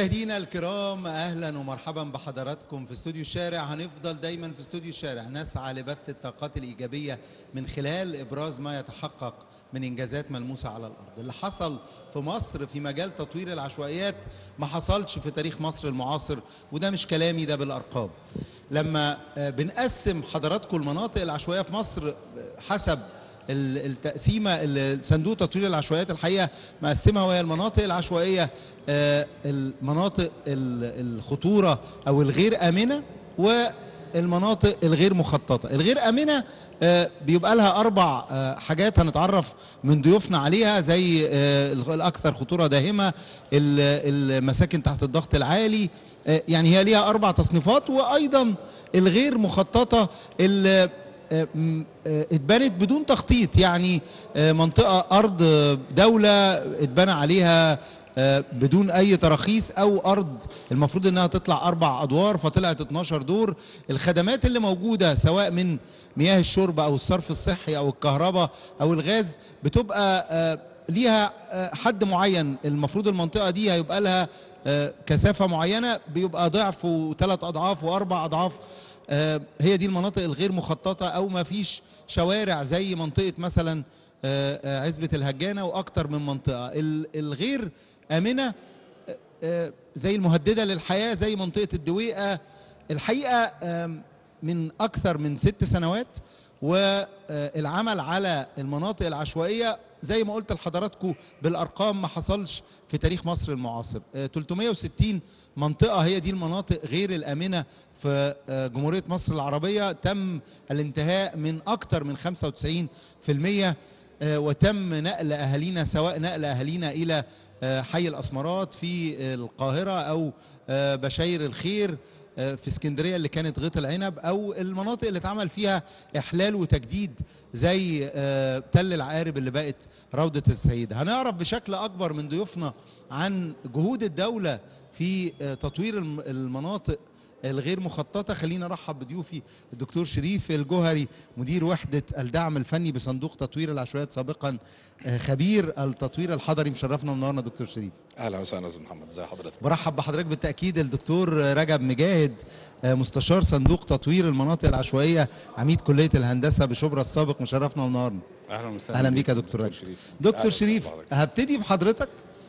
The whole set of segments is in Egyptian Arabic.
مشاهدينا الكرام اهلا ومرحبا بحضراتكم في استوديو الشارع هنفضل دايما في استوديو الشارع نسعى لبث الطاقات الايجابيه من خلال ابراز ما يتحقق من انجازات ملموسه على الارض اللي حصل في مصر في مجال تطوير العشوائيات ما حصلش في تاريخ مصر المعاصر وده مش كلامي ده بالارقام لما آه، بنقسم حضراتكم المناطق العشوائيه في مصر آه، حسب ال- التقسيمه اللي صندوق تطوير العشوائيات الحقيقه مقسمها وهي المناطق العشوائيه آه، المناطق ال- الخطوره او الغير امنه والمناطق الغير مخططه الغير امنه آه، بيبقى لها اربع آه، حاجات هنتعرف من ضيوفنا عليها زي آه، الاكثر خطوره داهمه ال- المساكن تحت الضغط العالي آه، يعني هي ليها اربع تصنيفات وايضا الغير مخططه اللي آه، م- آه، اتبنت بدون تخطيط يعني آه، منطقة أرض آه، دولة اتبنى عليها آه، بدون أي تراخيص أو أرض المفروض إنها تطلع أربع أدوار فطلعت 12 دور الخدمات اللي موجودة سواء من مياه الشرب أو الصرف الصحي أو الكهرباء أو الغاز بتبقى آه، ليها آه، حد معين المفروض المنطقة دي هيبقى لها آه، كثافة معينة بيبقى ضعف وثلاث أضعاف وأربع أضعاف آه، هي دي المناطق الغير مخططة أو ما فيش شوارع زي منطقة مثلا آه، آه، عزبة الهجانة وأكتر من منطقة ال- الغير آمنة آه، آه، زي المهددة للحياة زي منطقة الدويقة الحقيقة آم، من أكثر من ست سنوات والعمل على المناطق العشوائية زي ما قلت لحضراتكم بالأرقام ما حصلش في تاريخ مصر المعاصر آه، 360 منطقة هي دي المناطق غير الآمنة في آه، جمهورية مصر العربية تم الانتهاء من أكثر من 95% آه، وتم نقل أهالينا سواء نقل أهالينا إلى آه، حي الأسمرات في آه، القاهرة أو آه، بشاير الخير آه، في اسكندريه اللي كانت غيط العنب او المناطق اللي اتعمل فيها احلال وتجديد زي آه، تل العقارب اللي بقت روضه السيده هنعرف بشكل اكبر من ضيوفنا عن جهود الدوله في آه، تطوير الم- المناطق الغير مخططة خلينا نرحب بضيوفي الدكتور شريف الجوهري مدير وحدة الدعم الفني بصندوق تطوير العشوائيات سابقا آه، خبير التطوير الحضري مشرفنا ومنورنا دكتور شريف اهلا وسهلا استاذ محمد ازي حضرتك برحب بحضرتك بالتأكيد الدكتور رجب مجاهد آه، مستشار صندوق تطوير المناطق العشوائية عميد كلية الهندسة بشبرا السابق مشرفنا ومنورنا اهلا وسهلا أهلا بيك يا دكتور رجب شريف دكتور أهلا شريف وسهلا. هبتدي بحضرتك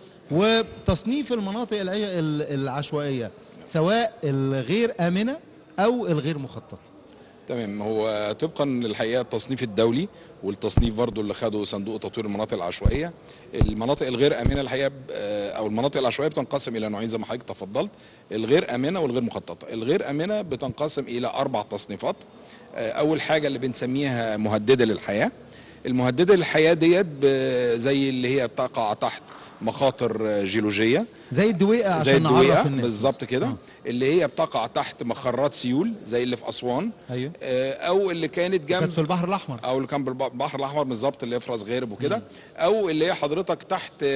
وتصنيف المناطق العي- ال- العشوائية سواء الغير آمنة أو الغير مخططة تمام هو طبقا للحقيقه التصنيف الدولي والتصنيف برضو اللي خده صندوق تطوير المناطق العشوائيه المناطق الغير امنه الحقيقه ب- آه، او المناطق العشوائيه بتنقسم الى نوعين زي ما حضرتك تفضلت الغير امنه والغير مخططه الغير امنه بتنقسم الى اربع تصنيفات آه، اول حاجه اللي بنسميها مهدده للحياه المهدده للحياه ديت ب- زي اللي هي بتقع تحت مخاطر آه، جيولوجيه زي الدويقة عشان زي الدويقه نعرف الناس بالظبط كده آه. اللي هي بتقع تحت مخرات سيول زي اللي في اسوان أيوه آه، او اللي كانت كانت جنب في البحر الأحمر او اللي كان بالبحر الاحمر بالظبط اللي هي في راس غارب وكده او اللي هي حضرتك تحت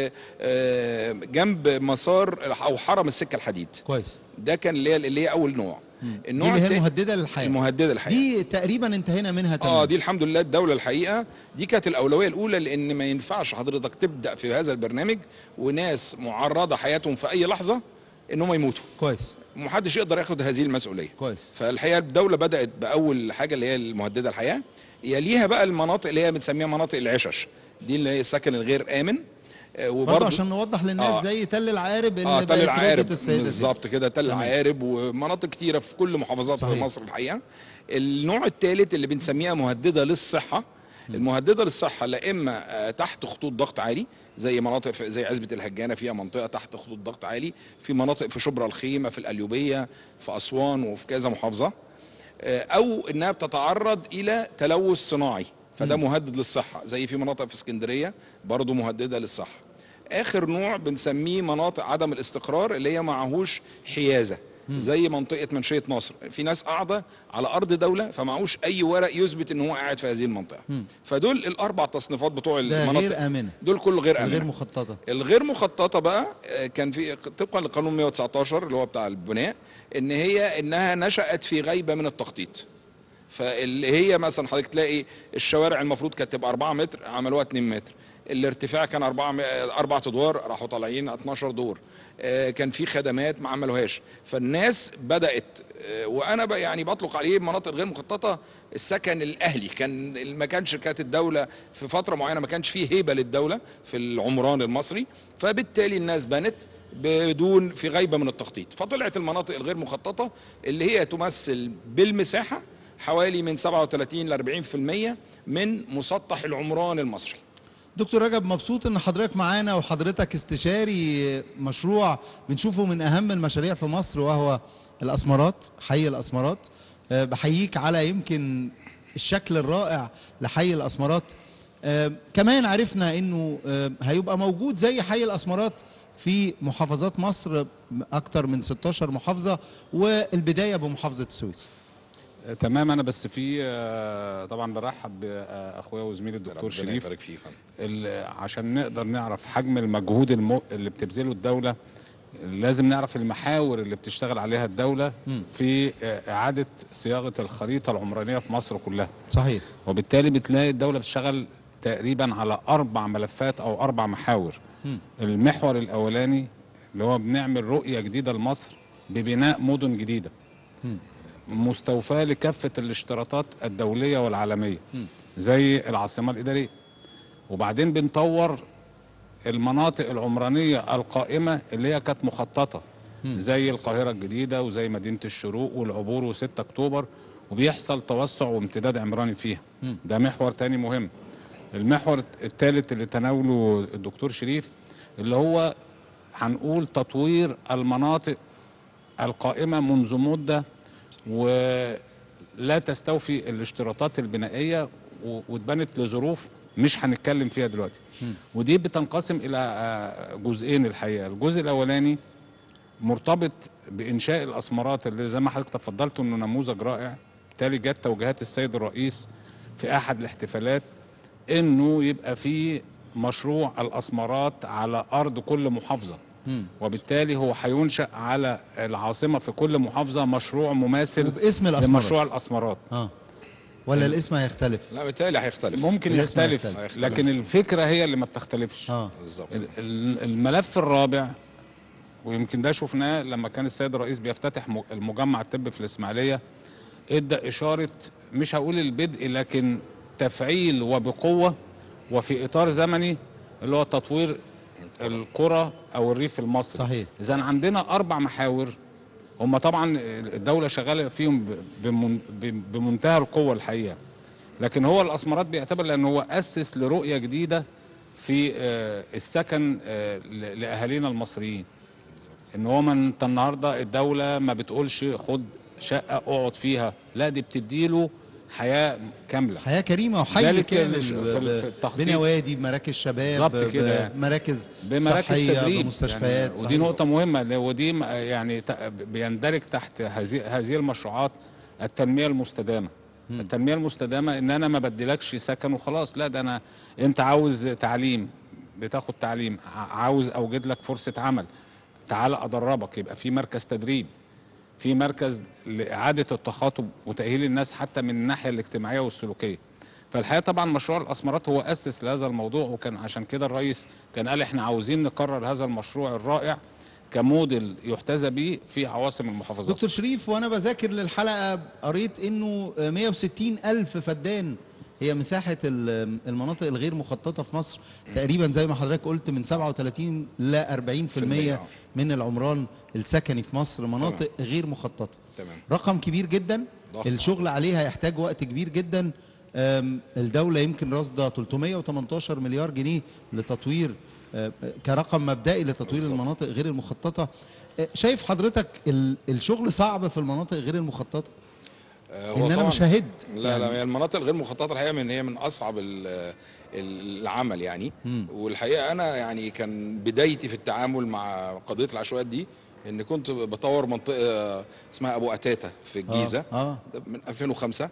آه، جنب مسار او حرم السكه الحديد كويس ده كان اللي هي اللي هي اول نوع دي النوع اللي هي التاني المهددة للحياة المهدده الحقيقه دي تقريبا انتهينا منها تماما اه دي الحمد لله الدوله الحقيقه دي كانت الاولويه الاولى لان ما ينفعش حضرتك تبدا في هذا البرنامج وناس معرضه حياتهم في اي لحظه ان هم يموتوا كويس ومحدش يقدر ياخد هذه المسؤوليه كويس فالحقيقه الدوله بدات باول حاجه اللي هي المهدده الحياه يليها بقى المناطق اللي هي بنسميها مناطق العشش دي اللي هي السكن الغير امن آه، برضه وبرضه عشان نوضح للناس آه. زي تل العقارب اللي اه تل بقت العقارب روضة السيدة دي. بالظبط كده تل تمام. العقارب ومناطق كتيره في كل محافظات صحيح. في مصر الحقيقه النوع الثالث اللي بنسميها مهدده للصحه المهدده للصحه لا اما آه، تحت خطوط ضغط عالي زي مناطق في زي عزبه الهجانه فيها منطقه تحت خطوط ضغط عالي في مناطق في شبرا الخيمه في القليوبيه في اسوان وفي كذا محافظه آه، او انها بتتعرض الى تلوث صناعي فده مهدد للصحه زي في مناطق في اسكندريه برضه مهدده للصحه اخر نوع بنسميه مناطق عدم الاستقرار اللي هي معهوش حيازه زي منطقه منشيه ناصر في ناس قاعده على ارض دوله فمعهوش اي ورق يثبت ان هو قاعد في هذه المنطقه فدول الاربع تصنيفات بتوع ده المناطق غير آمنة دول كله غير امنه غير مخططة الغير مخططه بقى آه، كان في طبقا لقانون 119 اللي هو بتاع البناء ان هي انها نشات في غيبه من التخطيط فاللي هي مثلا حضرتك تلاقي الشوارع المفروض كانت تبقى 4 متر عملوها 2 متر الارتفاع كان 4 اربع ادوار راحوا طالعين 12 دور آه، كان في خدمات ما عملوهاش فالناس بدات آه، وانا بقى يعني بطلق عليه المناطق الغير مخططه السكن الاهلي كان ما كانش كانت الدوله في فتره معينه ما كانش فيه هيبه للدوله في العمران المصري فبالتالي الناس بنت بدون في غيبه من التخطيط فطلعت المناطق الغير مخططه اللي هي تمثل بالمساحه حوالي من 37 ل 40% من مسطح العمران المصري دكتور رجب مبسوط ان حضرتك معانا وحضرتك استشاري مشروع بنشوفه من اهم المشاريع في مصر وهو الاسمرات حي الاسمرات آه، بحييك على يمكن الشكل الرائع لحي الاسمرات آه، كمان عرفنا انه آه، هيبقى موجود زي حي الاسمرات في محافظات مصر اكتر من 16 محافظه والبدايه بمحافظه السويس تمام انا بس في آه، طبعا برحب باخويا وزميلي الدكتور ربنا شريف يبارك فيه يا فندم. ال- عشان نقدر نعرف حجم المجهود الم... اللي بتبذله الدولة لازم نعرف المحاور اللي بتشتغل عليها الدولة مم. في آه، إعادة صياغة الخريطة العمرانية في مصر كلها صحيح وبالتالي بتلاقي الدولة بتشتغل تقريبا على أربع ملفات أو أربع محاور مم. المحور الأولاني اللي هو بنعمل رؤية جديدة لمصر ببناء مدن جديدة مم. مستوفاة لكافة الاشتراطات الدولية والعالمية مم. زي العاصمة الإدارية وبعدين بنطور المناطق العمرانية القائمة اللي هي كانت مخططة مم. زي القاهرة الجديدة وزي مدينة الشروق والعبور و6 أكتوبر وبيحصل توسع وامتداد عمراني فيها مم. ده محور تاني مهم المحور الثالث اللي تناوله الدكتور شريف اللي هو هنقول تطوير المناطق القائمة منذ مدة ولا تستوفي الاشتراطات البنائية و- واتبنت لظروف مش هنتكلم فيها دلوقتي ودي بتنقسم إلى آه، جزئين الحقيقة الجزء الأولاني مرتبط بإنشاء الأسمرات اللي زي ما حضرتك تفضلت إنه نموذج رائع بالتالي جت توجيهات السيد الرئيس في أحد الاحتفالات إنه يبقى في مشروع الأسمرات على أرض كل محافظة مم. وبالتالي هو هينشأ على العاصمة في كل محافظة مشروع مماثل وباسم الاسمرات لمشروع الأسمرات اه ولا الاسم هيختلف لا بالتالي هيختلف ممكن الاسم يختلف هيختلف. لكن الفكرة هي اللي ما بتختلفش اه بالظبط ال- ال- الملف الرابع ويمكن ده شفناه لما كان السيد الرئيس بيفتتح م- المجمع الطبي في الإسماعيلية ادى إشارة مش هقول البدء لكن تفعيل وبقوة وفي إطار زمني اللي هو تطوير القرى أو الريف المصري صحيح. إذا عندنا أربع محاور هم طبعا الدولة شغالة فيهم ب- بمن- ب- بمنتهى القوة الحقيقة لكن هو الأسمرات بيعتبر لأن هو أسس لرؤية جديدة في آه، السكن آه، ل- لأهالينا المصريين ان هو ما انت النهارده الدوله ما بتقولش خد شقه اقعد فيها لا دي بتديله حياه كامله حياه كريمه وحي ذلك كامل ال- ب- ب- في التخطيط. بنوادي بمراكز شباب بالظبط كده يعني. بمراكز بمراكز صحيه تدريب بمستشفيات يعني ودي صحيح. نقطه مهمه ل- ودي م- يعني ت- بيندرج تحت هذه هذه المشروعات التنميه المستدامه التنميه المستدامه ان انا ما بديلكش سكن وخلاص لا ده انا انت عاوز تعليم بتاخد تعليم ع- عاوز اوجد لك فرصه عمل تعال ادربك يبقى في مركز تدريب في مركز لاعاده التخاطب وتاهيل الناس حتى من الناحيه الاجتماعيه والسلوكيه فالحقيقه طبعا مشروع الاسمرات هو اسس لهذا الموضوع وكان عشان كده الرئيس كان قال احنا عاوزين نكرر هذا المشروع الرائع كموديل يحتذى به في عواصم المحافظات دكتور شريف وانا بذاكر للحلقه قريت انه 160 الف فدان هي مساحه ال- المناطق الغير مخططه في مصر تقريبا زي ما حضرتك قلت من 37 ل 40% من العمران السكني في مصر مناطق غير مخططه تمام رقم كبير جدا ضخم. الشغل عليها يحتاج وقت كبير جدا أم، الدولة يمكن راصدة 318 مليار جنيه لتطوير أه، كرقم مبدئي لتطوير بالظبط. المناطق غير المخططة أه، شايف حضرتك ال- الشغل صعب في المناطق غير المخططة آه، ان انا طبعاً- مشاهد لا لا هي المناطق الغير مخططه الحقيقه من هي من اصعب ال- العمل يعني مم. والحقيقه انا يعني كان بدايتي في التعامل مع قضيه العشوائيات دي ان كنت بطور منطقه اسمها ابو اتاتا في الجيزه اه ده من 2005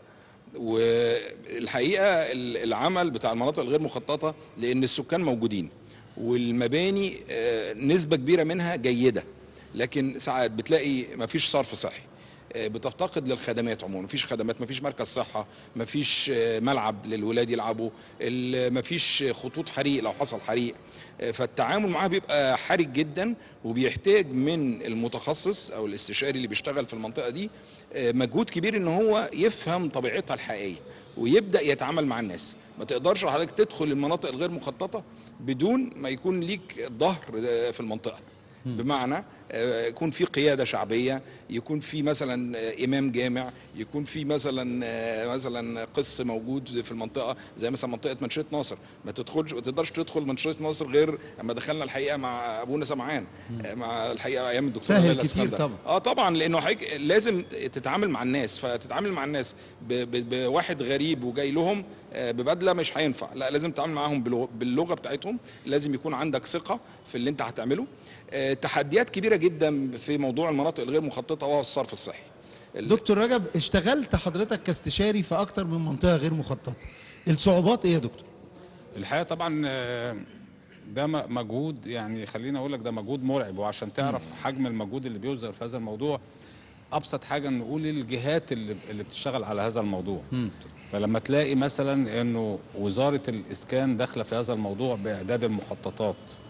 والحقيقه ال- العمل بتاع المناطق الغير مخططه لان السكان موجودين والمباني آه، نسبه كبيره منها جيده لكن ساعات بتلاقي مفيش صرف صحي آه، بتفتقد للخدمات عموما مفيش خدمات مفيش مركز صحه مفيش آه، ملعب للولاد يلعبوا ال- مفيش خطوط حريق لو حصل حريق آه، فالتعامل معاه بيبقى حرج جدا وبيحتاج من المتخصص او الاستشاري اللي بيشتغل في المنطقه دي آه، مجهود كبير ان هو يفهم طبيعتها الحقيقيه ويبدا يتعامل مع الناس ما تقدرش حضرتك تدخل المناطق الغير مخططه بدون ما يكون ليك ظهر آه، في المنطقه بمعنى آه، يكون في قياده شعبيه يكون في مثلا آه، امام جامع يكون في مثلا آه، مثلا قس موجود في المنطقه زي مثلا منطقه منشيه ناصر ما تدخلش ما تقدرش تدخل منشيه ناصر غير اما دخلنا الحقيقه مع ابونا سمعان آه، مع الحقيقه ايام الدكتور سهل ليلى كتير اسكندر. طبعا. اه طبعا لانه حضرتك لازم تتعامل مع الناس فتتعامل مع الناس ب- ب- بواحد غريب وجاي لهم آه، ببدله مش هينفع لا لازم تتعامل معاهم باللغ- باللغه بتاعتهم لازم يكون عندك ثقه في اللي انت هتعمله آه، تحديات كبيره جدا في موضوع المناطق الغير مخططه وهو الصرف الصحي ال- دكتور رجب اشتغلت حضرتك كاستشاري في اكتر من منطقه غير مخططه الصعوبات ايه يا دكتور الحقيقه طبعا آه، ده م- مجهود يعني خليني اقول لك ده مجهود مرعب وعشان تعرف حجم المجهود اللي بيبذل في هذا الموضوع ابسط حاجه نقول الجهات اللي اللي بتشتغل على هذا الموضوع فلما تلاقي مثلا انه وزاره الاسكان داخله في هذا الموضوع باعداد المخططات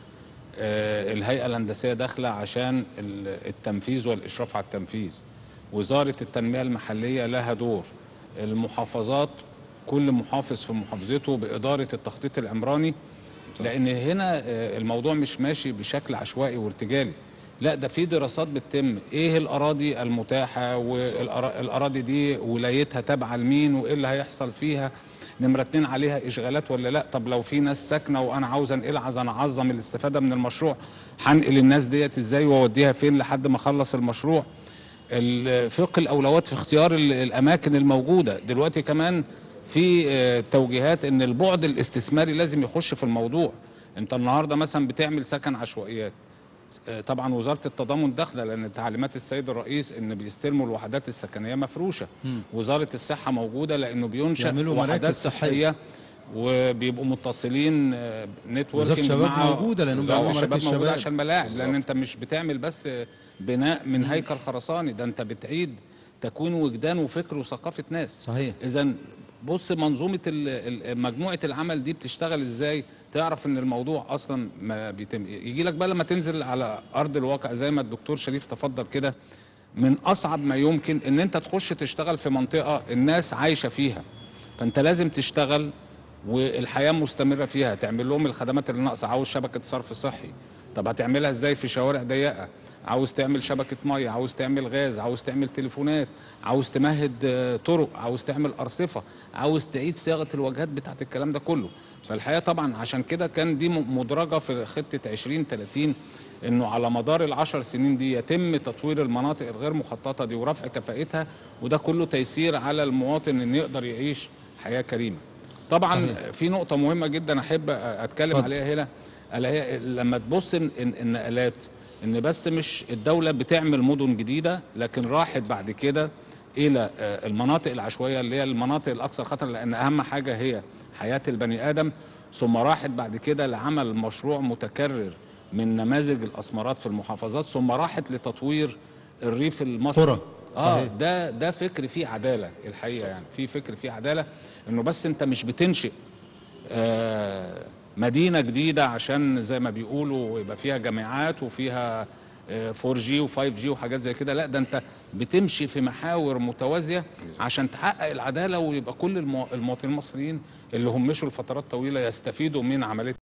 آه، الهيئه الهندسيه داخله عشان ال- التنفيذ والاشراف على التنفيذ وزاره التنميه المحليه لها دور المحافظات كل محافظ في محافظته باداره التخطيط العمراني لان هنا آه، الموضوع مش ماشي بشكل عشوائي وارتجالي لا ده في دراسات بتتم ايه الاراضي المتاحه والاراضي دي ولايتها تابعه لمين وايه اللي هيحصل فيها نمرة اتنين عليها اشغالات ولا لا طب لو في ناس ساكنه وانا عاوز انقلها عايز انا اعظم الاستفاده من المشروع هنقل الناس ديت ازاي واوديها فين لحد ما اخلص المشروع ال- فقه الاولويات في اختيار ال- الاماكن الموجوده دلوقتي كمان في آه، توجيهات ان البعد الاستثماري لازم يخش في الموضوع انت النهارده مثلا بتعمل سكن عشوائيات آه، طبعا وزاره التضامن داخله لان تعليمات السيد الرئيس ان بيستلموا الوحدات السكنيه مفروشه وزاره الصحه موجوده لانه بينشا يعملوا وحدات مراكز صحية. صحيه وبيبقوا متصلين نتورك وزارة الشباب موجودة لأنهم بيعملوا مراكز الشباب موجوده شباب. عشان ملاعب بالظبط. لان انت مش بتعمل بس بناء من هيكل خرساني ده انت بتعيد تكوين وجدان وفكر وثقافه ناس صحيح اذا بص منظومه ال- ال- مجموعه العمل دي بتشتغل ازاي تعرف ان الموضوع اصلا ما بيتم يجي لك بقى لما تنزل على ارض الواقع زي ما الدكتور شريف تفضل كده من اصعب ما يمكن ان انت تخش تشتغل في منطقه الناس عايشه فيها فانت لازم تشتغل والحياه مستمره فيها تعمل لهم الخدمات اللي ناقصه عاوز شبكه صرف صحي طب هتعملها ازاي في شوارع ضيقه عاوز تعمل شبكه ميه عاوز تعمل غاز عاوز تعمل تليفونات عاوز تمهد آه، طرق عاوز تعمل ارصفه عاوز تعيد صياغه الواجهات بتاعت الكلام ده كله فالحقيقه طبعا عشان كده كان دي م- مدرجه في خطه 2030 انه على مدار العشر سنين دي يتم تطوير المناطق الغير مخططه دي ورفع كفاءتها وده كله تيسير على المواطن ان يقدر يعيش حياه كريمه طبعا صحيح. في نقطه مهمه جدا احب اتكلم اتفضل. عليها هنا الا هي لما تبص إن- إن- النقلات ان بس مش الدوله بتعمل مدن جديده لكن راحت بعد كده الى آه، المناطق العشوائيه اللي هي المناطق الاكثر خطرا لان اهم حاجه هي حياه البني ادم ثم راحت بعد كده لعمل مشروع متكرر من نماذج الاسمرات في المحافظات ثم راحت لتطوير الريف المصري قرى. اه صحيح. ده ده فكر فيه عداله الحقيقه يعني في فكر فيه عداله انه بس انت مش بتنشئ آه، مدينه جديده عشان زي ما بيقولوا يبقى فيها جامعات وفيها 4 جي و5 جي وحاجات زي كده لا ده انت بتمشي في محاور متوازيه عشان تحقق العداله ويبقى كل المو- المواطنين المصريين اللي هم مشوا لفترات طويله يستفيدوا من عمليه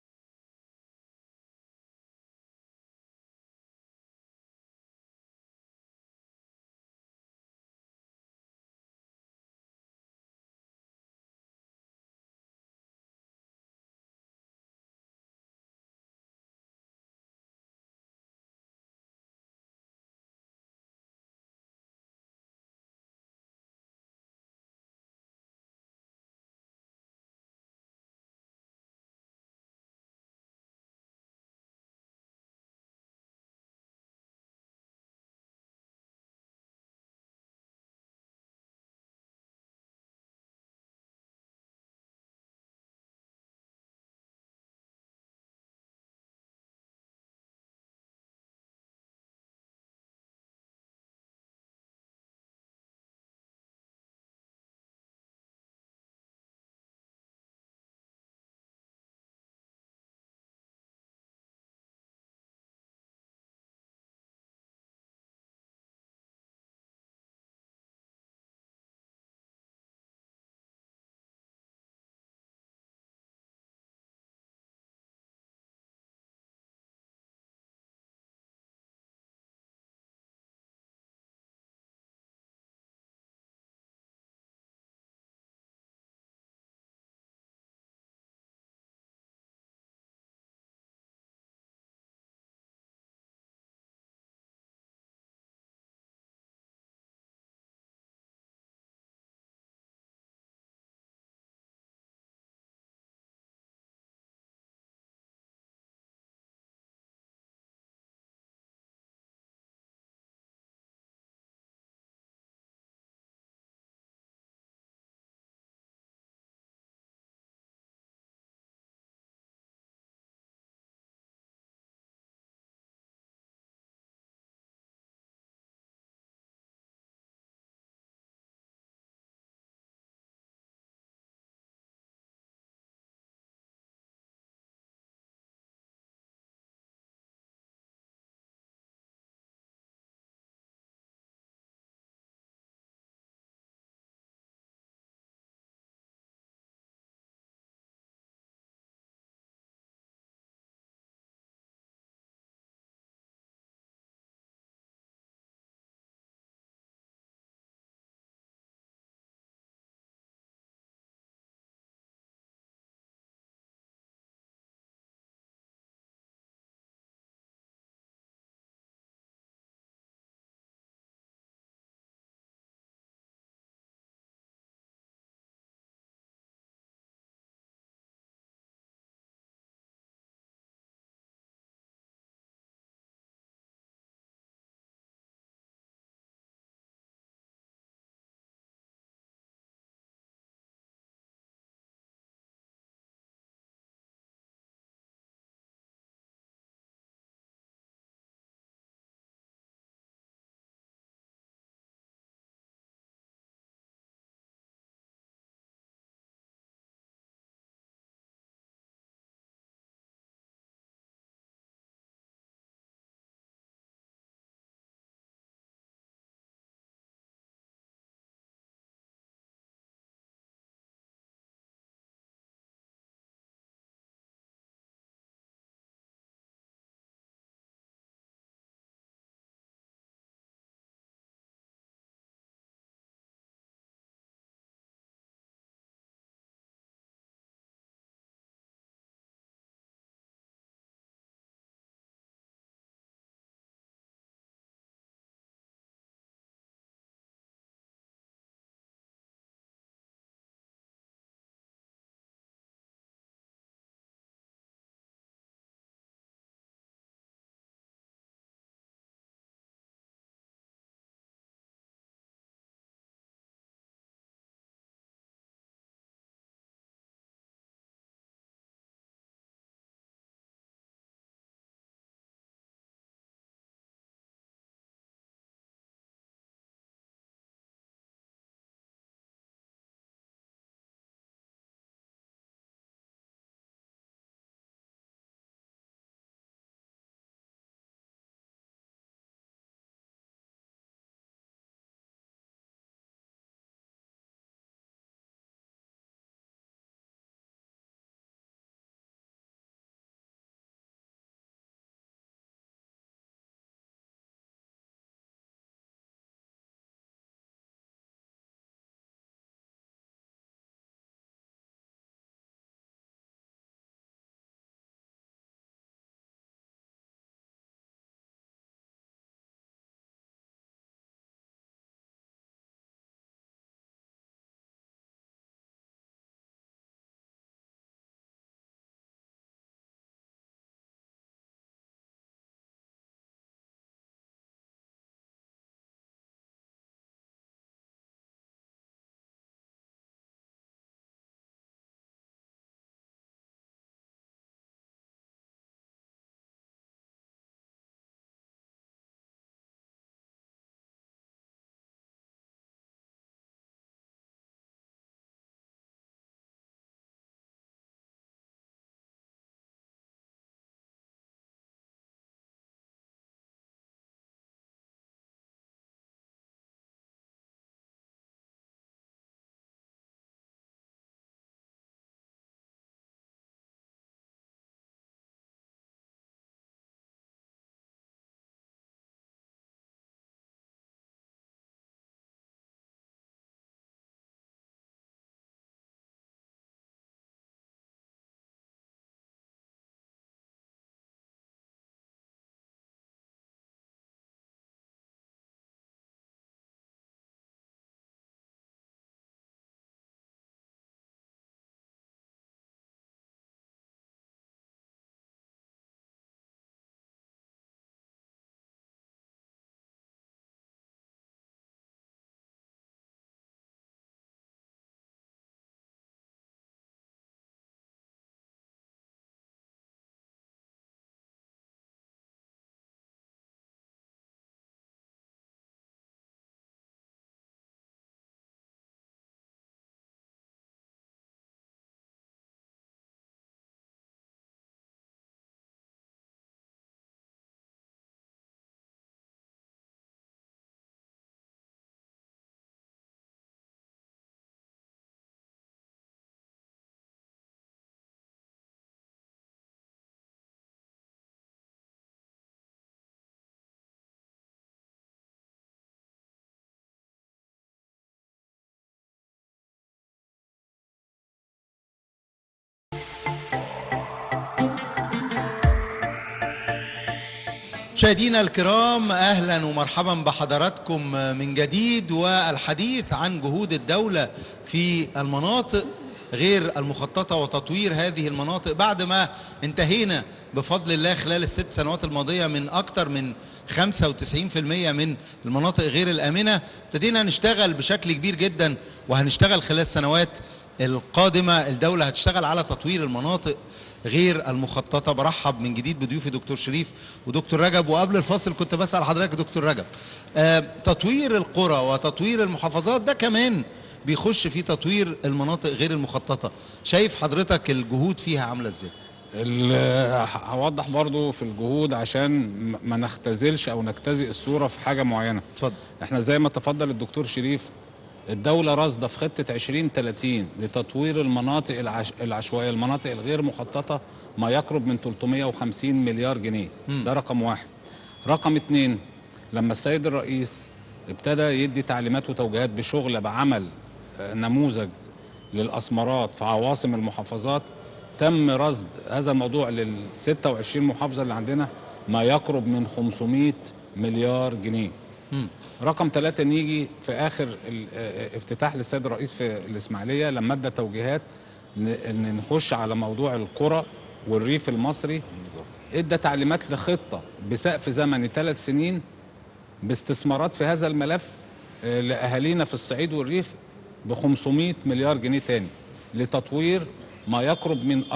مشاهدينا الكرام اهلا ومرحبا بحضراتكم من جديد والحديث عن جهود الدوله في المناطق غير المخططه وتطوير هذه المناطق بعد ما انتهينا بفضل الله خلال الست سنوات الماضيه من اكثر من 95% من المناطق غير الامنه ابتدينا نشتغل بشكل كبير جدا وهنشتغل خلال السنوات القادمه الدوله هتشتغل على تطوير المناطق غير المخططه برحب من جديد بضيوفي دكتور شريف ودكتور رجب وقبل الفاصل كنت بسال حضرتك دكتور رجب آه تطوير القرى وتطوير المحافظات ده كمان بيخش في تطوير المناطق غير المخططه شايف حضرتك الجهود فيها عامله ازاي ال- هوضح برضو في الجهود عشان م- ما نختزلش او نجتزئ الصوره في حاجه معينه اتفضل احنا زي ما تفضل الدكتور شريف الدولة راصدة في خطة 2030 لتطوير المناطق العش... العشوائية المناطق الغير مخططة ما يقرب من 350 مليار جنيه ده رقم واحد رقم اتنين لما السيد الرئيس ابتدى يدي تعليمات وتوجيهات بشغل بعمل آه، نموذج للأسمرات في عواصم المحافظات تم رصد هذا الموضوع لل 26 محافظة اللي عندنا ما يقرب من 500 مليار جنيه رقم ثلاثة نيجي في آخر ال- آه، افتتاح للسيد الرئيس في الإسماعيلية لما ادى توجيهات ن- ان نخش على موضوع القرى والريف المصري ادى تعليمات لخطة بسقف زمني ثلاث سنين باستثمارات في هذا الملف آه، لأهالينا في الصعيد والريف ب 500 مليار جنيه تاني لتطوير ما يقرب من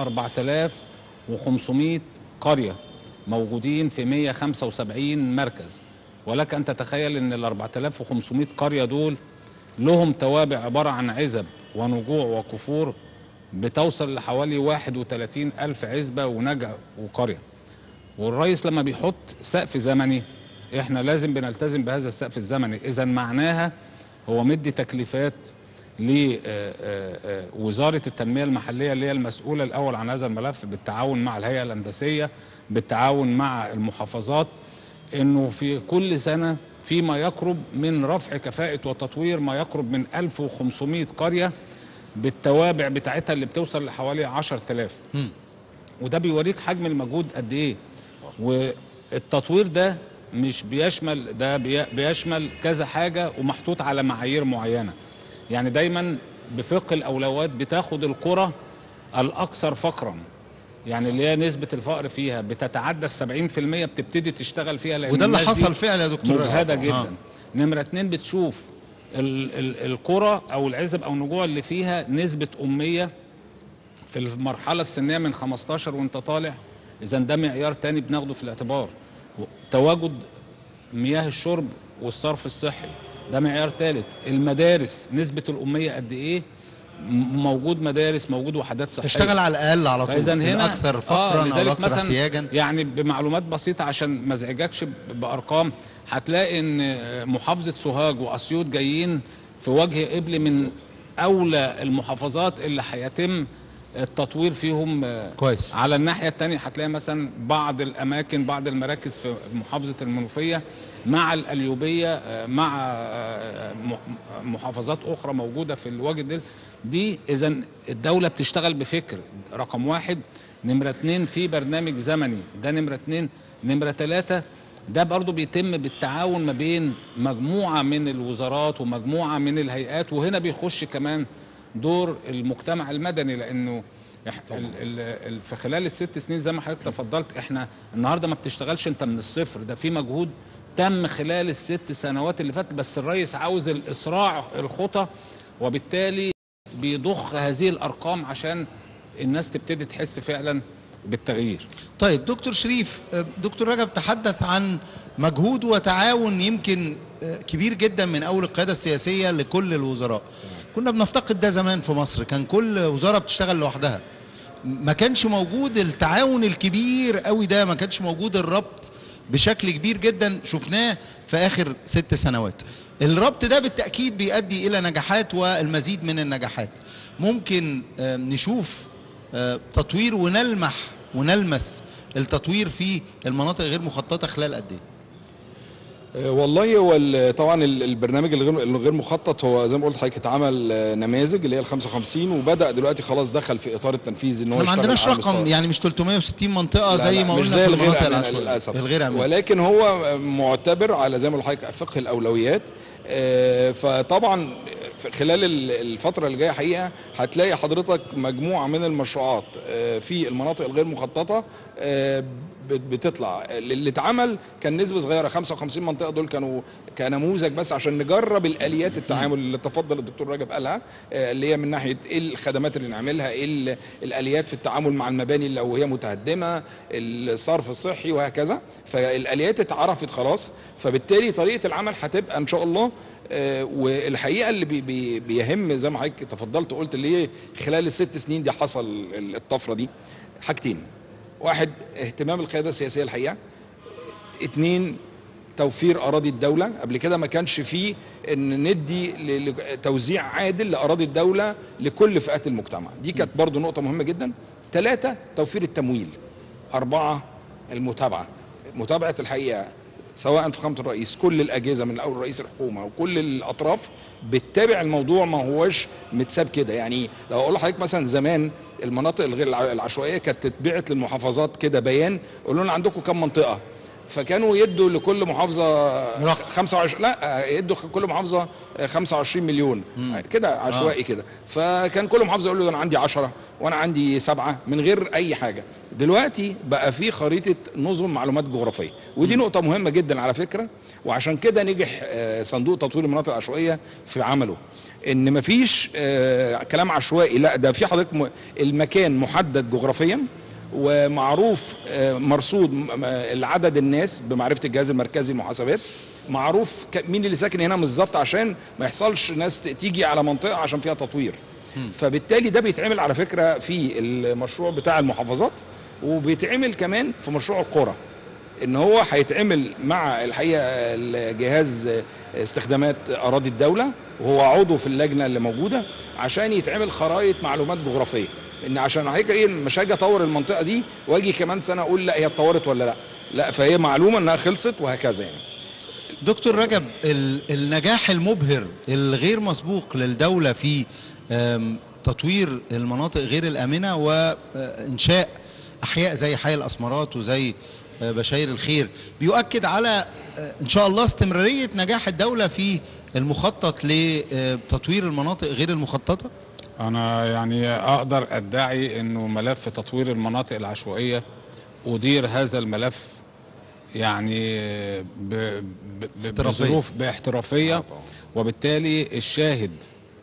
4500 قرية موجودين في 175 مركز ولك أن تتخيل أن ال 4500 قرية دول لهم توابع عبارة عن عزب ونجوع وكفور بتوصل لحوالي 31 ألف عزبة ونجع وقرية والرئيس لما بيحط سقف زمني احنا لازم بنلتزم بهذا السقف الزمني اذا معناها هو مدي تكليفات لوزارة التنمية المحلية اللي هي المسؤولة الأول عن هذا الملف بالتعاون مع الهيئة الهندسية بالتعاون مع المحافظات انه في كل سنة في ما يقرب من رفع كفاءة وتطوير ما يقرب من 1500 قرية بالتوابع بتاعتها اللي بتوصل لحوالي 10000 وده بيوريك حجم المجهود قد ايه والتطوير ده مش بيشمل ده بي- بيشمل كذا حاجة ومحطوط على معايير معينة يعني دايما بفقه الأولويات بتاخد القرى الأكثر فقرا يعني اللي هي نسبة الفقر فيها بتتعدى السبعين في المية بتبتدي تشتغل فيها لأن وده اللي الناس دي حصل فعلا يا دكتور رجب. مجهدة آه. جدا نمرة اتنين بتشوف ال- ال- القرى أو العزب أو النجوع اللي فيها نسبة أمية في المرحلة السنية من 15 وانت طالع إذا ده معيار تاني بناخده في الاعتبار و- تواجد مياه الشرب والصرف الصحي ده معيار ثالث المدارس نسبة الأمية قد إيه م- موجود مدارس موجود وحدات صحية اشتغل على الاقل على طول فاذا هنا الاكثر فقرا او لذلك الاكثر مثلا احتياجا يعني بمعلومات بسيطه عشان ما ازعجكش ب- بارقام هتلاقي ان محافظه سوهاج واسيوط جايين في وجه قبل من اولى المحافظات اللي هيتم التطوير فيهم آه، كويس على الناحية التانية هتلاقي مثلا بعض الأماكن بعض المراكز في محافظة المنوفية مع القليوبية آه، مع آه، مح- محافظات أخرى موجودة في الوجه ده دي إذا الدولة بتشتغل بفكر رقم واحد نمرة اتنين في برنامج زمني ده نمرة اتنين نمرة تلاتة ده برضو بيتم بالتعاون ما بين مجموعة من الوزارات ومجموعة من الهيئات وهنا بيخش كمان دور المجتمع المدني لأنه إح- ال- ال- ال- في خلال الست سنين زي ما حضرتك تفضلت احنا النهارده ما بتشتغلش انت من الصفر ده في مجهود تم خلال الست سنوات اللي فاتت بس الرئيس عاوز الاسراع الخطى وبالتالي بيضخ هذه الارقام عشان الناس تبتدي تحس فعلا بالتغيير طيب دكتور شريف آه، دكتور رجب تحدث عن مجهود وتعاون يمكن آه، كبير جدا من اول القياده السياسيه لكل الوزراء كنا بنفتقد ده زمان في مصر كان كل وزاره بتشتغل لوحدها ما كانش موجود التعاون الكبير قوي ده ما كانش موجود الربط بشكل كبير جدا شفناه في اخر ست سنوات الربط ده بالتاكيد بيؤدي الى نجاحات والمزيد من النجاحات ممكن آه، نشوف آه، تطوير ونلمح ونلمس التطوير في المناطق غير مخططه خلال قد ايه آه، والله هو ال- طبعا ال- البرنامج الغير الغير مخطط هو زي ما قلت حضرتك اتعمل آه، نماذج اللي هي ال 55 وبدا دلوقتي خلاص دخل في اطار التنفيذ ان هو احنا ما يشتغل عندناش على رقم مستوى- يعني مش 360 منطقه لا، زي لا، ما مش قلنا زي في الغير المناطق آمنة العشوائيه للاسف الغير امنه ولكن هو معتبر على زي ما قلت لحضرتك فقه الاولويات آه، فطبعا في خلال ال- الفترة اللي جاية حقيقة هتلاقي حضرتك مجموعة من المشروعات آه، في المناطق الغير مخططة آه، بت- بتطلع اللي اتعمل كان نسبة صغيرة 55 منطقة دول كانوا كنموذج بس عشان نجرب الآليات التعامل اللي تفضل الدكتور رجب قالها آه، اللي هي من ناحية ايه الخدمات اللي نعملها ايه ال- الآليات في التعامل مع المباني لو هي متهدمة الصرف الصحي وهكذا فالآليات اتعرفت خلاص فبالتالي طريقة العمل هتبقى ان شاء الله آه، والحقيقه اللي بي بي بيهم زي ما حضرتك تفضلت وقلت اللي هي خلال الست سنين دي حصل الطفره دي حاجتين واحد اهتمام القياده السياسيه الحقيقه اتنين توفير اراضي الدوله قبل كده ما كانش فيه ان ندي ل- ل- توزيع عادل لاراضي الدوله لكل فئات المجتمع دي كانت برضو نقطه مهمه جدا ثلاثه توفير التمويل اربعه المتابعه متابعه الحقيقه سواء فخامه الرئيس كل الاجهزه من اول رئيس الحكومه وكل الاطراف بتتابع الموضوع ما هوش متساب كده يعني لو اقول لحضرتك مثلا زمان المناطق الغير الع- العشوائيه كانت تتبعت للمحافظات كده بيان قولوا لنا عندكم كم منطقه فكانوا يدوا لكل محافظه رقم. 25 لا يدوا كل محافظه 25 مليون كده عشوائي كده فكان كل محافظه يقول له انا عندي 10 وانا عندي سبعه من غير اي حاجه دلوقتي بقى في خريطه نظم معلومات جغرافيه ودي نقطه مهمه جدا على فكره وعشان كده نجح آه، صندوق تطوير المناطق العشوائيه في عمله ان مفيش آه، كلام عشوائي لا ده في حضرتك م- المكان محدد جغرافيا ومعروف آه، مرصود م- م- العدد الناس بمعرفه الجهاز المركزي للمحاسبات معروف ك- مين اللي ساكن هنا بالظبط عشان ما يحصلش ناس ت- تيجي على منطقه عشان فيها تطوير فبالتالي ده بيتعمل على فكره في المشروع بتاع المحافظات وبيتعمل كمان في مشروع القرى ان هو هيتعمل مع الحقيقه الجهاز استخدامات اراضي الدوله وهو عضو في اللجنه اللي موجوده عشان يتعمل خرائط معلومات جغرافيه ان عشان هيك ايه مش هاجي اطور المنطقه دي واجي كمان سنه اقول لا هي اتطورت ولا لا لا فهي معلومه انها خلصت وهكذا يعني دكتور رجب ال- النجاح المبهر الغير مسبوق للدولة في آم، تطوير المناطق غير الآمنة وإنشاء أحياء زي حي الأسمرات وزي آه، بشاير الخير بيؤكد على آه، إن شاء الله استمرارية نجاح الدولة في المخطط لتطوير المناطق غير المخططة انا يعني اقدر ادعي انه ملف تطوير المناطق العشوائيه ادير هذا الملف يعني ب ب ب احترافية. بظروف باحترافيه وبالتالي الشاهد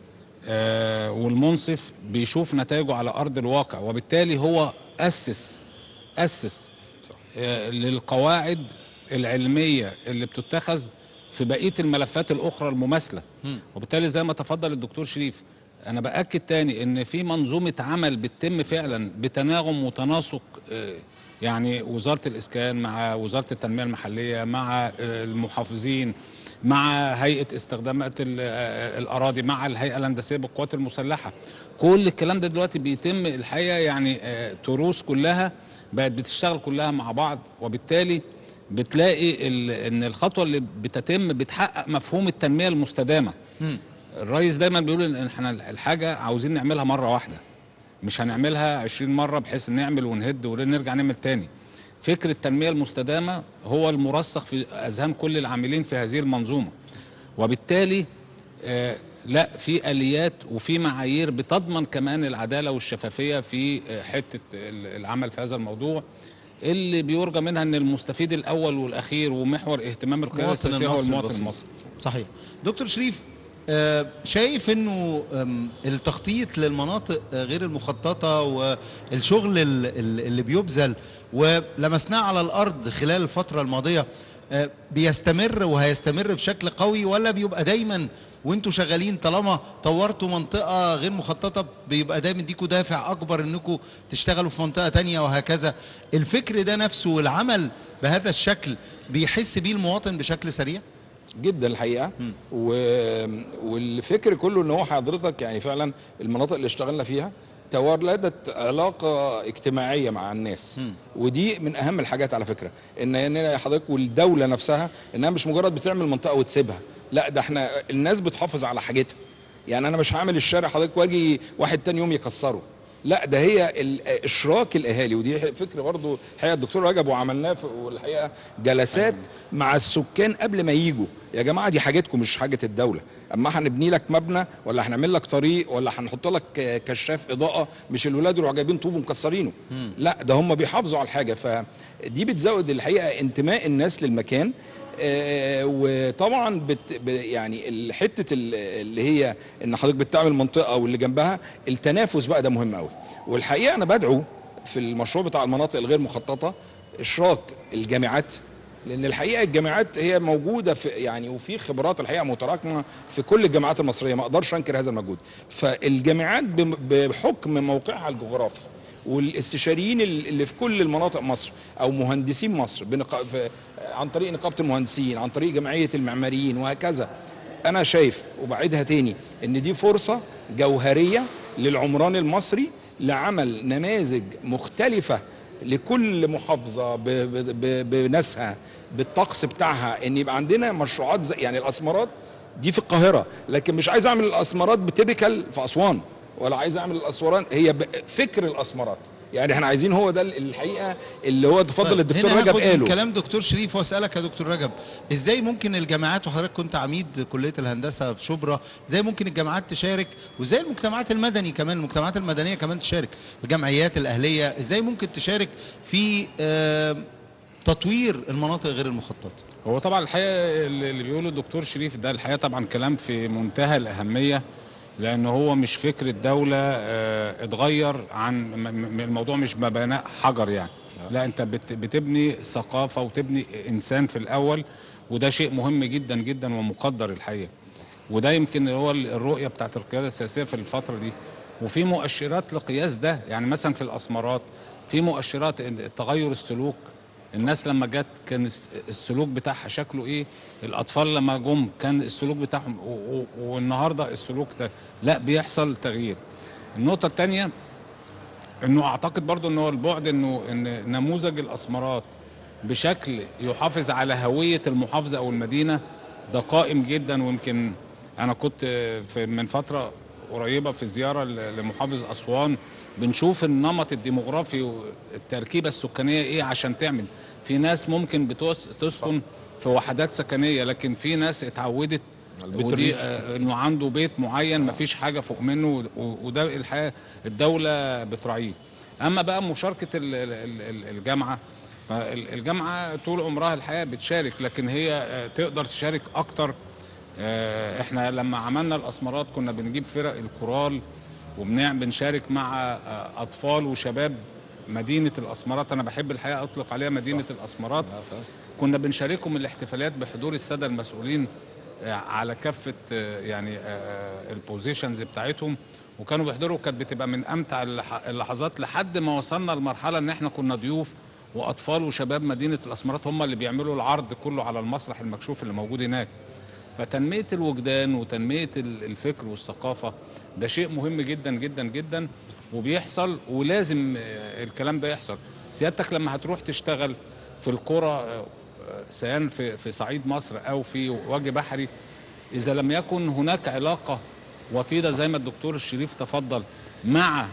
آه والمنصف بيشوف نتائجه على ارض الواقع وبالتالي هو اسس اسس آه للقواعد العلميه اللي بتتخذ في بقيه الملفات الاخرى المماثله وبالتالي زي ما تفضل الدكتور شريف انا باكد تاني ان في منظومه عمل بتتم فعلا بتناغم وتناسق آه، يعني وزاره الاسكان مع وزاره التنميه المحليه مع آه، المحافظين مع هيئه استخدامات ال- آه، الاراضي مع الهيئه الهندسيه بالقوات المسلحه كل الكلام ده دلوقتي بيتم الحقيقه يعني آه، تروس كلها بقت بتشتغل كلها مع بعض وبالتالي بتلاقي ال- ان الخطوه اللي بتتم بتحقق مفهوم التنميه المستدامه الرئيس دايما بيقول ان احنا الحاجه عاوزين نعملها مره واحده مش هنعملها 20 مره بحيث نعمل ونهد ونرجع نعمل تاني فكر التنميه المستدامه هو المرسخ في اذهان كل العاملين في هذه المنظومه وبالتالي آه لا في اليات وفي معايير بتضمن كمان العداله والشفافيه في آه، حته ال- العمل في هذا الموضوع اللي بيرجى منها ان المستفيد الاول والاخير ومحور اهتمام القياده المواطن السياسيه هو المصري المواطن البسيط. المصري صحيح دكتور شريف آه، شايف انه آم، التخطيط للمناطق آه، غير المخططه والشغل ال- ال- اللي بيبذل ولمسناه على الارض خلال الفتره الماضيه آه، بيستمر وهيستمر بشكل قوي ولا بيبقى دايما وانتوا شغالين طالما طورتوا منطقه غير مخططه بيبقى دايما يديكوا دافع اكبر انكم تشتغلوا في منطقه تانية وهكذا الفكر ده نفسه والعمل بهذا الشكل بيحس بيه المواطن بشكل سريع جدا الحقيقه و... والفكر كله ان هو حضرتك يعني فعلا المناطق اللي اشتغلنا فيها تولدت علاقه اجتماعيه مع الناس ودي من اهم الحاجات على فكره ان ان حضرتك والدوله نفسها انها مش مجرد بتعمل منطقه وتسيبها لا ده احنا الناس بتحافظ على حاجتها يعني انا مش هعمل الشارع حضرتك واجي واحد تاني يوم يكسره لا ده هي ال- اشراك الاهالي ودي فكره برضو الحقيقه الدكتور رجب وعملناه في- والحقيقه جلسات مع السكان قبل ما يجوا يا جماعه دي حاجتكم مش حاجه الدوله اما هنبني لك مبنى ولا هنعمل لك طريق ولا هنحط لك ك- كشاف اضاءه مش الولاد يروحوا جايبين طوب ومكسرينه لا ده هم بيحافظوا على الحاجه فدي بتزود الحقيقه انتماء الناس للمكان آه، وطبعا بت ب- يعني الحته ال- اللي هي ان حضرتك بتعمل منطقه واللي جنبها التنافس بقى ده مهم قوي والحقيقه انا بدعو في المشروع بتاع المناطق الغير مخططه اشراك الجامعات لان الحقيقه الجامعات هي موجوده في يعني وفي خبرات الحقيقه متراكمه في كل الجامعات المصريه ما اقدرش انكر هذا المجهود فالجامعات بم- بحكم موقعها الجغرافي والاستشاريين اللي في كل المناطق مصر او مهندسين مصر بنقا... في... عن طريق نقابه المهندسين عن طريق جمعيه المعماريين وهكذا انا شايف وبعيدها تاني ان دي فرصه جوهريه للعمران المصري لعمل نماذج مختلفه لكل محافظه ب... ب... ب... بناسها بالطقس بتاعها ان يبقى عندنا مشروعات زي يعني الاسمرات دي في القاهره لكن مش عايز اعمل الاسمرات بتيبيكال في اسوان ولا عايز اعمل الاسواران هي ب- فكر الاسمرات يعني احنا عايزين هو ده الحقيقه اللي هو تفضل طيب، الدكتور هنا رجب هاخد من قاله كلام دكتور شريف واسالك يا دكتور رجب ازاي ممكن الجامعات وحضرتك كنت عميد كليه الهندسه في شبرا ازاي ممكن الجامعات تشارك وازاي المجتمعات المدني كمان المجتمعات المدنيه كمان تشارك الجمعيات الاهليه ازاي ممكن تشارك في آه، تطوير المناطق غير المخططه هو طبعا الحقيقه اللي اللي بيقوله الدكتور شريف ده الحقيقه طبعا كلام في منتهى الاهميه لان هو مش فكر الدوله آه، اتغير عن م- م- الموضوع مش بناء حجر يعني لا انت بت- بتبني ثقافه وتبني انسان في الاول وده شيء مهم جدا جدا ومقدر الحقيقه وده يمكن هو ال- الرؤيه بتاعت القياده السياسيه في الفتره دي وفي مؤشرات لقياس ده يعني مثلا في الاسمرات في مؤشرات إن تغير السلوك الناس لما جت كان الس- السلوك بتاعها شكله ايه الاطفال لما جم كان السلوك بتاعهم و- و- والنهارده السلوك ده لا بيحصل تغيير النقطه الثانيه انه اعتقد برضو انه البعد انه ان نموذج الاسمرات بشكل يحافظ على هويه المحافظه او المدينه ده قائم جدا ويمكن انا كنت في من فتره قريبه في زياره ل- لمحافظ اسوان بنشوف النمط الديموغرافي والتركيبه السكانيه ايه عشان تعمل في ناس ممكن بتس- تسكن في وحدات سكنيه لكن في ناس اتعودت البيت ودي الريفي. آه، انه عنده بيت معين مفيش حاجه فوق منه و- وده الحقيقه الدوله بتراعيه اما بقى مشاركه ال- ال- ال- الجامعه فالجامعه طول عمرها الحقيقه بتشارك لكن هي آه، تقدر تشارك اكتر آه، احنا لما عملنا الاسمرات كنا بنجيب فرق الكورال وبنشارك مع آه، اطفال وشباب مدينه الاسمرات انا بحب الحقيقه اطلق عليها مدينه الاسمرات كنا بنشاركهم الاحتفالات بحضور الساده المسؤولين آه، على كافه آه، يعني البوزيشنز بتاعتهم وكانوا بيحضروا كانت بتبقى من امتع اللح- اللحظات لحد ما وصلنا لمرحله ان احنا كنا ضيوف واطفال وشباب مدينه الاسمرات هم اللي بيعملوا العرض كله على المسرح المكشوف اللي موجود هناك فتنميه الوجدان وتنميه ال- الفكر والثقافه ده شيء مهم جدا جدا جدا وبيحصل ولازم آه، الكلام ده يحصل سيادتك لما هتروح تشتغل في القرى آه، سواء في في صعيد مصر او في وجه بحري اذا لم يكن هناك علاقه وطيده زي ما الدكتور الشريف تفضل مع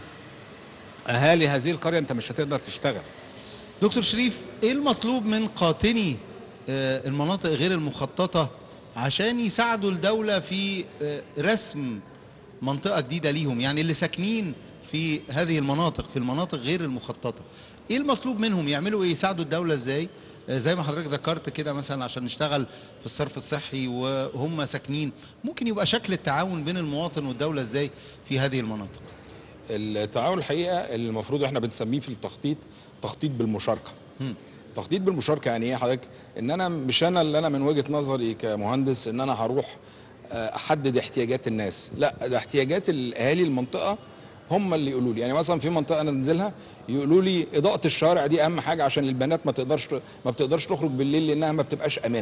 اهالي هذه القريه انت مش هتقدر تشتغل دكتور شريف ايه المطلوب من قاطني آه، المناطق غير المخططة عشان يساعدوا الدولة في آه، رسم منطقة جديدة ليهم يعني اللي ساكنين في هذه المناطق في المناطق غير المخططة ايه المطلوب منهم يعملوا ايه يساعدوا الدولة ازاي آه، زي ما حضرتك ذكرت كده مثلا عشان نشتغل في الصرف الصحي وهم ساكنين ممكن يبقى شكل التعاون بين المواطن والدولة ازاي في هذه المناطق التعاون الحقيقه اللي المفروض احنا بنسميه في التخطيط تخطيط بالمشاركه تخطيط بالمشاركه يعني ايه حضرتك ان انا مش انا اللي انا من وجهه نظري كمهندس ان انا هروح آه، احدد احتياجات الناس لا ده احتياجات الاهالي المنطقه هم اللي يقولوا لي يعني مثلا في منطقه انا انزلها يقولوا لي اضاءه الشوارع دي اهم حاجه عشان البنات ما تقدرش ما بتقدرش تخرج بالليل لانها ما بتبقاش امنه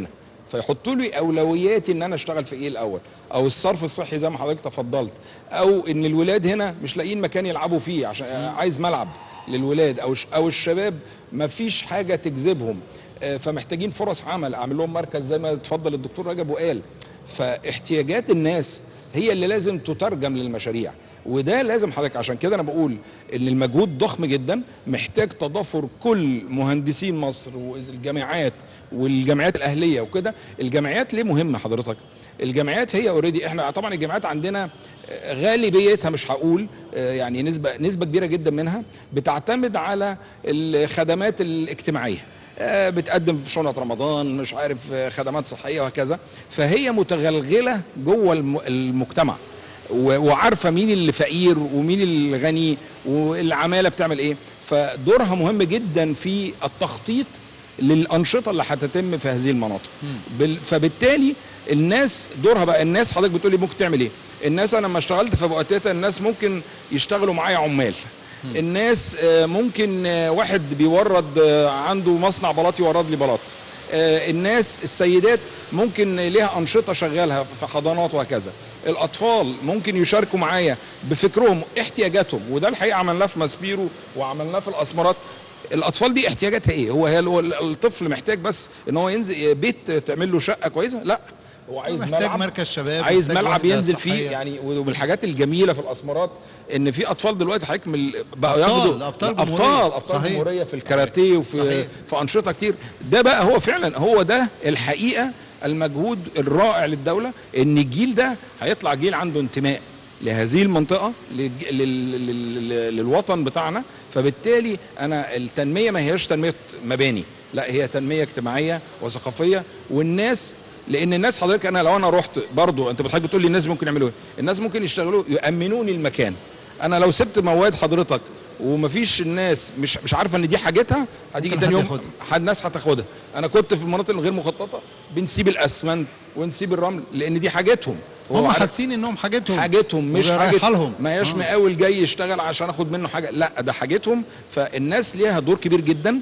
فيحطوا لي اولوياتي ان انا اشتغل في ايه الاول او الصرف الصحي زي ما حضرتك تفضلت او ان الولاد هنا مش لاقيين مكان يلعبوا فيه عشان عايز ملعب للولاد او ش- او الشباب ما فيش حاجه تجذبهم آه، فمحتاجين فرص عمل اعمل لهم مركز زي ما اتفضل الدكتور رجب وقال فاحتياجات الناس هي اللي لازم تترجم للمشاريع وده لازم حضرتك عشان كده انا بقول ان المجهود ضخم جدا محتاج تضافر كل مهندسين مصر والجامعات والجامعات الاهليه وكده الجامعات ليه مهمه حضرتك الجامعات هي اوريدي احنا طبعا الجامعات عندنا آه، غالبيتها مش هقول آه، يعني نسبه نسبه كبيره جدا منها بتعتمد على الخدمات الاجتماعيه آه، بتقدم في شنط رمضان مش عارف آه، خدمات صحيه وهكذا فهي متغلغله جوه الم- المجتمع و- وعارفه مين اللي فقير ومين اللي غني والعماله بتعمل ايه فدورها مهم جدا في التخطيط للانشطه اللي هتتم في هذه المناطق بال- فبالتالي الناس دورها بقى الناس حضرتك بتقولي ممكن تعمل ايه الناس انا لما اشتغلت في بوقتها الناس ممكن يشتغلوا معايا عمال الناس آه، ممكن آه، واحد بيورد آه، عنده مصنع بلاط يورد لي بلاط آه، الناس السيدات ممكن ليها أنشطة شغالها في حضانات وهكذا الأطفال ممكن يشاركوا معايا بفكرهم احتياجاتهم وده الحقيقة عملناه في ماسبيرو وعملناه في الأسمرات الأطفال دي احتياجاتها إيه؟ هو هي هو الطفل محتاج بس إن هو ينزل بيت تعمل له شقة كويسة؟ لا هو عايز محتاج ملعب مركز شباب عايز محتاج ملعب وحدة ينزل فيه صحية. يعني وبالحاجات الجميله في الاسمرات ان في اطفال دلوقتي حضرتك من ال- بقوا أبطال، ياخدوا أبطال ابطال جمهورية. ابطال صحيح. جمهوريه في الكاراتيه وفي صحيح. في انشطه كتير ده بقى هو فعلا هو ده الحقيقه المجهود الرائع للدوله ان الجيل ده هيطلع جيل عنده انتماء لهذه المنطقه للج- لل- لل- لل- للوطن بتاعنا فبالتالي انا التنميه ما هياش تنميه مباني لا هي تنميه اجتماعيه وثقافيه والناس لان الناس حضرتك انا لو انا رحت برضو انت بتحب تقول لي الناس ممكن يعملوا ايه الناس ممكن يشتغلوا يامنوني المكان انا لو سبت مواد حضرتك ومفيش الناس مش مش عارفه ان دي حاجتها هتيجي ممكن تاني حد يوم ياخدها. حد ناس هتاخدها انا كنت في المناطق الغير مخططه بنسيب الاسمنت ونسيب الرمل لان دي حاجتهم هو هم عارف- حاسين انهم حاجتهم حاجتهم مش ورايحة حاجة لهم. ما هياش آه. مقاول جاي يشتغل عشان اخد منه حاجه لا ده حاجتهم فالناس ليها دور كبير جدا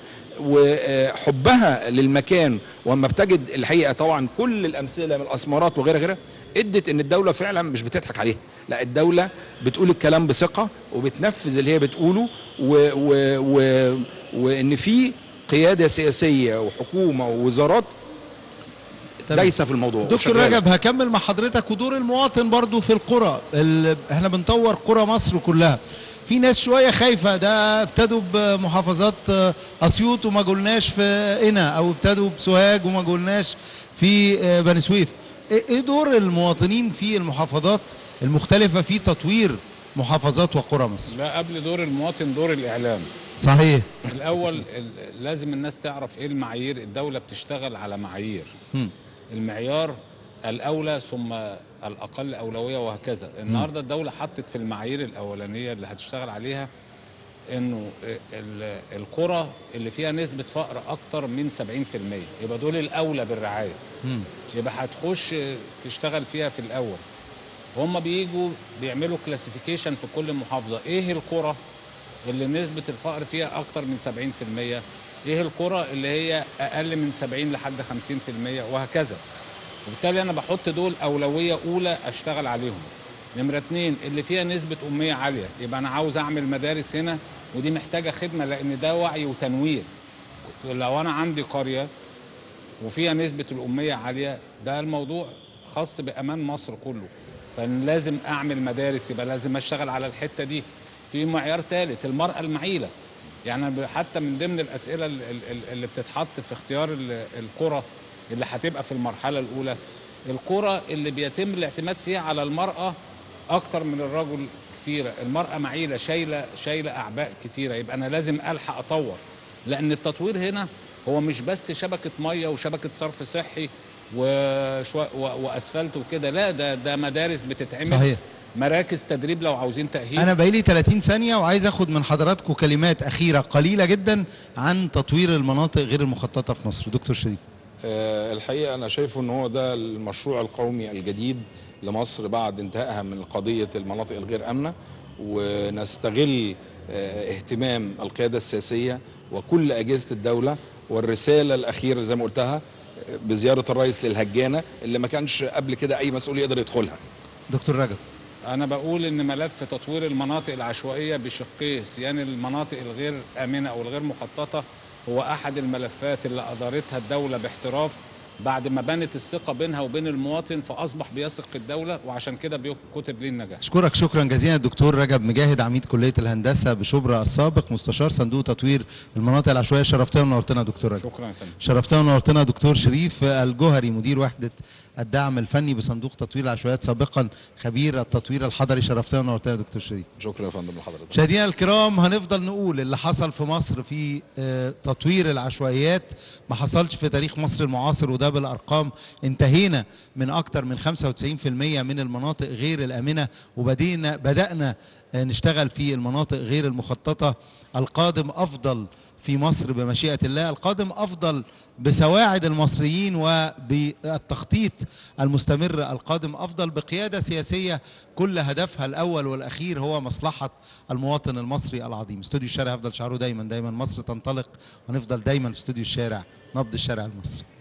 وحبها للمكان واما بتجد الحقيقه طبعا كل الامثله من الاسمرات وغيرها غيرها ادت ان الدوله فعلا مش بتضحك عليها لا الدوله بتقول الكلام بثقه وبتنفذ اللي هي بتقوله و و و وان في قياده سياسيه وحكومه ووزارات تمام. دايسه في الموضوع دكتور وشغالة. رجب هكمل مع حضرتك ودور المواطن برضو في القرى ال... احنا بنطور قرى مصر كلها في ناس شويه خايفه ده ابتدوا بمحافظات آه، اسيوط وما قلناش في قنا او ابتدوا بسوهاج وما قلناش في آه، بني سويف ايه إيه دور المواطنين في المحافظات المختلفه في تطوير محافظات وقرى مصر لا قبل دور المواطن دور الاعلام صحيح الاول ال- لازم الناس تعرف ايه المعايير الدوله بتشتغل على معايير مم. المعيار الاولى ثم الاقل اولويه وهكذا النهارده الدوله حطت في المعايير الاولانيه اللي هتشتغل عليها انه ال- القرى اللي فيها نسبه فقر اكتر من 70% يبقى دول الاولى بالرعايه مم. يبقى هتخش تشتغل فيها في الاول هم بيجوا بيعملوا كلاسيفيكيشن في كل محافظه ايه القرى اللي نسبه الفقر فيها اكتر من 70% ايه القرى اللي هي اقل من 70 لحد 50% وهكذا وبالتالي انا بحط دول اولويه اولى اشتغل عليهم نمره اتنين اللي فيها نسبه اميه عاليه يبقى انا عاوز اعمل مدارس هنا ودي محتاجه خدمه لان ده وعي وتنوير لو انا عندي قريه وفيها نسبة الأمية عالية ده الموضوع خاص بأمان مصر كله فلازم أعمل مدارس يبقى لازم أشتغل على الحتة دي في معيار ثالث المرأة المعيلة يعني أنا حتى من ضمن الأسئلة ال- ال- اللي بتتحط في اختيار ال- القرى اللي هتبقى في المرحلة الأولى القرى اللي بيتم الاعتماد فيها على المرأة أكتر من الرجل كثيرة المرأة معيلة شايلة شايلة أعباء كثيرة يبقى أنا لازم ألحق أطور لأن التطوير هنا هو مش بس شبكة مية وشبكة صرف صحي وشو... و... وأسفلت وكده لا ده ده مدارس بتتعمل صحيح. مراكز تدريب لو عاوزين تأهيل انا بقالي 30 ثانيه وعايز اخد من حضراتكم كلمات اخيره قليله جدا عن تطوير المناطق غير المخططه في مصر دكتور شريف آه، الحقيقه انا شايفه ان هو ده المشروع القومي الجديد لمصر بعد انتهائها من قضيه المناطق الغير امنه ونستغل آه، اهتمام القياده السياسيه وكل اجهزه الدوله والرساله الاخيره زي ما قلتها بزياره الرئيس للهجانه اللي ما كانش قبل كده اي مسؤول يقدر يدخلها دكتور رجب انا بقول ان ملف تطوير المناطق العشوائيه بشقيه صيانه المناطق الغير امنه او الغير مخططه هو احد الملفات اللي ادارتها الدوله باحتراف بعد ما بنت الثقه بينها وبين المواطن فاصبح بيثق في الدوله وعشان كده بيكتب ليه النجاح اشكرك شكرا جزيلا الدكتور رجب مجاهد عميد كليه الهندسه بشبرا السابق مستشار صندوق تطوير المناطق العشوائيه شرفتنا ونورتنا يا دكتور رجب شكرا يا فندم شرفتنا ونورتنا دكتور شريف الجوهري مدير وحده الدعم الفني بصندوق تطوير العشوائيات سابقا خبير التطوير الحضري شرفتنا ونورتنا يا دكتور شريف شكرا يا فندم لحضرتك مشاهدينا الكرام هنفضل نقول اللي حصل في مصر في آه، تطوير العشوائيات ما حصلش في تاريخ مصر المعاصر وده بالارقام انتهينا من اكتر من 95% من المناطق غير الامنه وبدينا بدانا آه، نشتغل في المناطق غير المخططه القادم افضل في مصر بمشيئه الله القادم افضل بسواعد المصريين وبالتخطيط المستمر القادم افضل بقياده سياسيه كل هدفها الاول والاخير هو مصلحه المواطن المصري العظيم استوديو الشارع هيفضل شعاره دايما دايما مصر تنطلق ونفضل دايما في استوديو الشارع نبض الشارع المصري